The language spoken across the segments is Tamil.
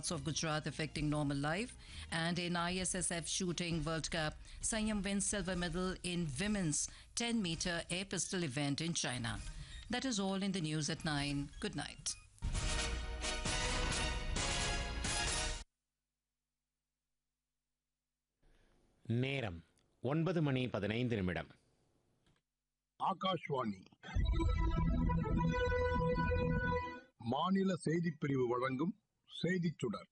parts of Gujarat affecting normal life. And in ISSF Shooting World Cup, Sanyam wins silver medal in women's 10 meter air pistol event in China. That is all in the news at 9. Good night. நேரம் ஒன்பது மணி பதினைந்து நிமிடம் ஆகாஷ்வாணி மாநில செய்திப் பிரிவு வழங்கும் செய்திச் சுடர்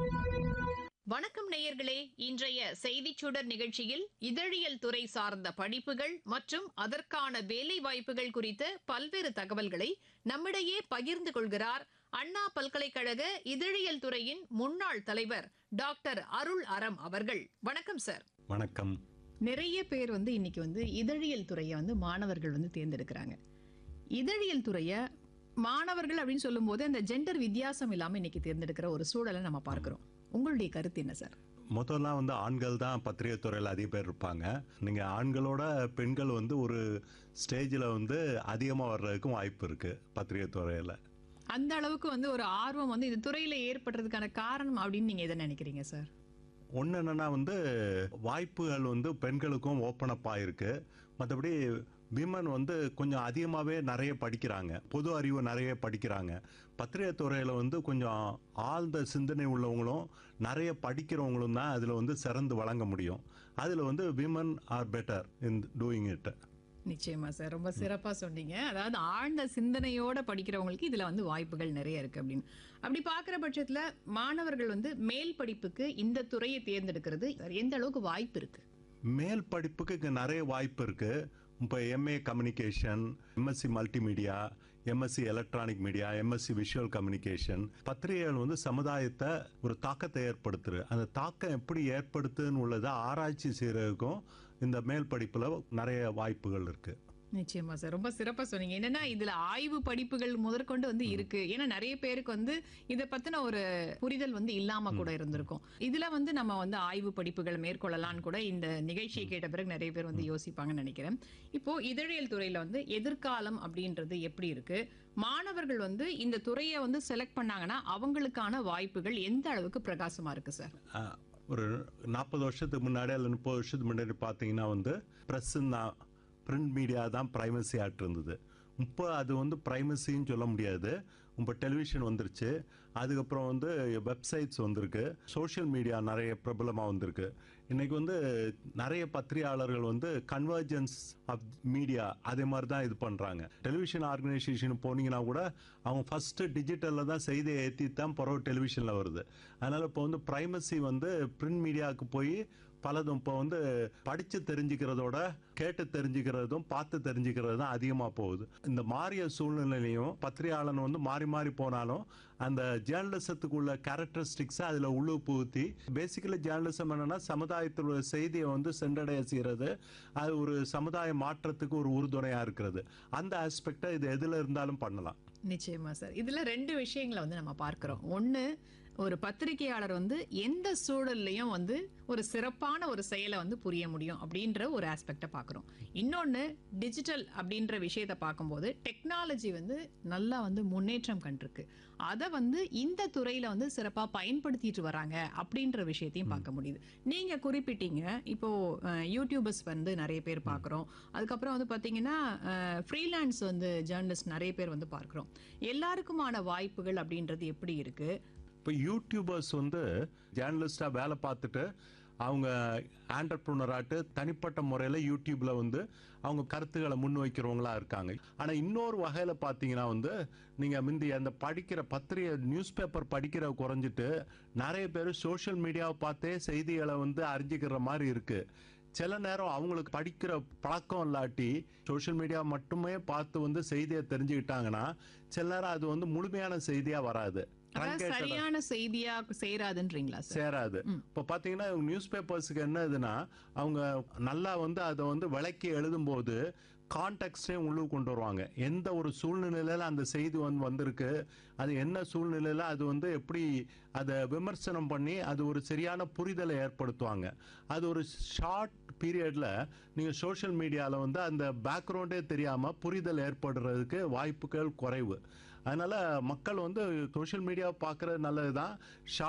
வணக்கம் நேயர்களே இன்றைய செய்திச் சுடர் நிகழ்ச்சியில் இதழியல் துறை சார்ந்த படிப்புகள் மற்றும் அதற்கான வேலை வாய்ப்புகள் குறித்த பல்வேறு தகவல்களை நம்மிடையே பகிர்ந்து கொள்கிறார் அண்ணா பல்கலைக்கழக இதழியல் துறையின் முன்னாள் தலைவர் டாக்டர் அருள் அறம் அவர்கள் வணக்கம் சார் வணக்கம் நிறைய பேர் வந்து இன்னைக்கு வந்து இதழியல் துறையை வந்து மாணவர்கள் வந்து தேர்ந்தெடுக்கிறாங்க இதழியல் துறையை மாணவர்கள் அப்படின்னு சொல்லும்போது அந்த ஜெண்டர் வித்தியாசம் இல்லாம இன்னைக்கு தேர்ந்தெடுக்கிற ஒரு சூழலை நம்ம பார்க்கிறோம் உங்களுடைய கருத்து என்ன சார் முதல்லாம் வந்து ஆண்கள் தான் பத்திரிகை துறையில் அதிக பேர் இருப்பாங்க நீங்கள் ஆண்களோட பெண்கள் வந்து ஒரு ஸ்டேஜில் வந்து அதிகமாக வர்றதுக்கும் வாய்ப்பு இருக்குது பத்திரிகை துறையில் அந்த அளவுக்கு வந்து ஒரு ஆர்வம் வந்து இந்த துறையில ஏற்படுறதுக்கான காரணம் அப்படின்னு நீங்க எதை நினைக்கிறீங்க சார் ஒன்று என்னென்னா வந்து வாய்ப்புகள் வந்து பெண்களுக்கும் ஓப்பன் அப் ஆயிருக்கு மற்றபடி விமன் வந்து கொஞ்சம் அதிகமாகவே நிறைய படிக்கிறாங்க பொது அறிவு நிறைய படிக்கிறாங்க பத்திரிகை துறையில் வந்து கொஞ்சம் ஆழ்ந்த சிந்தனை உள்ளவங்களும் நிறைய படிக்கிறவங்களும் தான் அதில் வந்து சிறந்து வழங்க முடியும் அதில் வந்து women are better in doing it நிச்சயமா சார் ரொம்ப சிறப்பா சொன்னீங்க அதாவது ஆழ்ந்த சிந்தனையோட படிக்கிறவங்களுக்கு இதுல வந்து வாய்ப்புகள் நிறைய இருக்கு அப்படின்னு அப்படி பார்க்குற பட்சத்துல மாணவர்கள் வந்து மேல் படிப்புக்கு இந்த துறையை தேர்ந்தெடுக்கிறது எந்த அளவுக்கு வாய்ப்பு இருக்கு மேல் படிப்புக்கு இங்கே நிறைய வாய்ப்பு இருக்கு இப்போ MA communication MSc multimedia MSc electronic media MSc visual communication பத்திரிகைகள் வந்து சமுதாயத்தை ஒரு தாக்கத்தை ஏற்படுத்துது அந்த தாக்கம் எப்படி ஏற்படுத்துன்னு உள்ளதை ஆராய்ச்சி செய்யறதுக்கும் இந்த மேல் படிப்பில் நிறைய வாய்ப்புகள் இருக்கு நிச்சயமா சார் ரொம்ப சிறப்பா சொன்னீங்க என்னன்னா இதுல ஆய்வு படிப்புகள் முதற்கொண்டு வந்து இருக்கு ஏன்னா நிறைய பேருக்கு வந்து இதை பத்தின ஒரு புரிதல் வந்து இல்லாம கூட இருந்திருக்கும் இதுல வந்து நம்ம வந்து ஆய்வு படிப்புகள் மேற்கொள்ளலாம்னு கூட இந்த நிகழ்ச்சியை கேட்ட பிறகு நிறைய பேர் வந்து யோசிப்பாங்கன்னு நினைக்கிறேன் இப்போ இதழியல் துறையில வந்து எதிர்காலம் அப்படின்றது எப்படி இருக்கு மாணவர்கள் வந்து இந்த துறையை வந்து செலக்ட் பண்ணாங்கன்னா அவங்களுக்கான வாய்ப்புகள் எந்த அளவுக்கு பிரகாசமா இருக்கு சார் ஆஹ், ஒரு நாற்பது வருஷத்துக்கு முன்னாடி அல்லது முப்பது வருஷத்துக்கு முன்னாடி பார்த்தீங்கன்னா வந்து ப்ரெஸ்ஸுன்னு தான் பிரிண்ட் மீடியா தான் ப்ரைமசி ஆக்ட் இருந்தது இப்போ அது வந்து ப்ரைமசின்னு சொல்ல முடியாது இப்போ டெலிவிஷன் வந்துருச்சு அதுக்கப்புறம் வந்து வெப்சைட்ஸ் வந்திருக்கு சோஷியல் மீடியா நிறைய பிரபலமாக வந்திருக்கு இன்னைக்கு வந்து நிறைய பத்திரிகையாளர்கள் வந்து கன்வர்ஜென்ஸ் ஆஃப் மீடியா அதே மாதிரி தான் இது பண்ணுறாங்க டெலிவிஷன் ஆர்கனைசேஷன் போனீங்கன்னா கூட அவங்க ஃபஸ்ட்டு டிஜிட்டலில் தான் செய்தியை ஏற்றி தான் பிறகு டெலிவிஷனில் வருது அதனால் இப்போ வந்து ப்ரைமசி வந்து பிரிண்ட் மீடியாவுக்கு போய் பலதும் இப்போ வந்து படித்து தெரிஞ்சுக்கிறதோட கேட்டு தெரிஞ்சுக்கிறதும் பார்த்து தெரிஞ்சுக்கிறது தான் அதிகமாக போகுது இந்த மாறிய சூழ்நிலையிலையும் பத்திரிகையாளன் வந்து மாறி மாறி போனாலும் அந்த ஜேர்னலிசத்துக்குள்ள கேரக்டரிஸ்டிக்ஸை அதில் உள்ளு புகுத்தி பேசிக்கலி ஜேர்னலிசம் என்னன்னா சமுதாயத்தில் உள்ள செய்தியை வந்து சென்றடைய செய்கிறது அது ஒரு சமுதாய மாற்றத்துக்கு ஒரு உறுதுணையாக இருக்கிறது அந்த ஆஸ்பெக்டை இது எதில் இருந்தாலும் பண்ணலாம் நிச்சயமா சார் இதுல ரெண்டு விஷயங்களை வந்து நம்ம பார்க்கிறோம் ஒண்ணு ஒரு பத்திரிகையாளர் வந்து எந்த சூழல்லையும் வந்து ஒரு சிறப்பான ஒரு செயலை வந்து புரிய முடியும் அப்படின்ற ஒரு ஆஸ்பெக்டை பார்க்குறோம் இன்னொன்று டிஜிட்டல் அப்படின்ற விஷயத்தை பார்க்கும்போது டெக்னாலஜி வந்து நல்லா வந்து முன்னேற்றம் கண்டிருக்கு அதை வந்து இந்த துறையில வந்து சிறப்பாக பயன்படுத்திட்டு வராங்க அப்படின்ற விஷயத்தையும் பார்க்க முடியுது நீங்க குறிப்பிட்டீங்க இப்போ அஹ், யூடியூபர்ஸ் வந்து நிறைய பேர் பார்க்குறோம் அதுக்கப்புறம் வந்து பார்த்தீங்கன்னா ஃப்ரீலான்ஸ் வந்து ஜேர்னலிஸ்ட் நிறைய பேர் வந்து பார்க்குறோம் எல்லாருக்குமான வாய்ப்புகள் அப்படின்றது எப்படி இருக்கு இப்போ யூடியூபர்ஸ் வந்து ஜேர்னலிஸ்டாக வேலை பார்த்துட்டு அவங்க ஆண்டர்ப்ரூனராட்டு தனிப்பட்ட முறையில் யூடியூப்பில் வந்து அவங்க கருத்துக்களை முன்வைக்கிறவங்களா இருக்காங்க ஆனால் இன்னொரு வகையில் பார்த்தீங்கன்னா வந்து நீங்கள் முந்தி அந்த படிக்கிற பத்திரிகை நியூஸ் பேப்பர் படிக்கிற குறைஞ்சிட்டு நிறைய பேர் சோஷியல் மீடியாவை பார்த்தே செய்திகளை வந்து அறிஞ்சிக்கிற மாதிரி இருக்குது சில நேரம் அவங்களுக்கு படிக்கிற பழக்கம் இல்லாட்டி சோஷியல் மீடியா மட்டுமே பார்த்து வந்து செய்தியை தெரிஞ்சுக்கிட்டாங்கன்னா சில நேரம் அது வந்து முழுமையான செய்தியாக வராது அதாவது Truncated-ஆ- சரியான செய்தியா சேராதுன்றீங்களா சார் சேராது இப்போ பார்த்தீங்கன்னா நியூஸ் பேப்பர்ஸுக்கு என்ன இதுன்னா அவங்க நல்லா வந்து அதை வந்து விளக்கி எழுதும்போது கான்டெக்ட்டே உள்ளுக்கு கொண்டு வருவாங்க எந்த ஒரு சூழ்நிலையில அந்த செய்தி வந்து வந்திருக்கு அது என்ன சூழ்நிலையில அது வந்து எப்படி அதை விமர்சனம் பண்ணி அது ஒரு சரியான புரிதலை ஏற்படுத்துவாங்க அது ஒரு ஷார்ட் பீரியட்ல நீங்க சோஷியல் மீடியால வந்து அந்த பேக்ரவுண்டே தெரியாம புரிதல் ஏற்படுறதுக்கு வாய்ப்புகள் குறைவு அதனால மக்கள் வந்து சோஷியல் மீடியா பார்க்கறது நல்லது தான்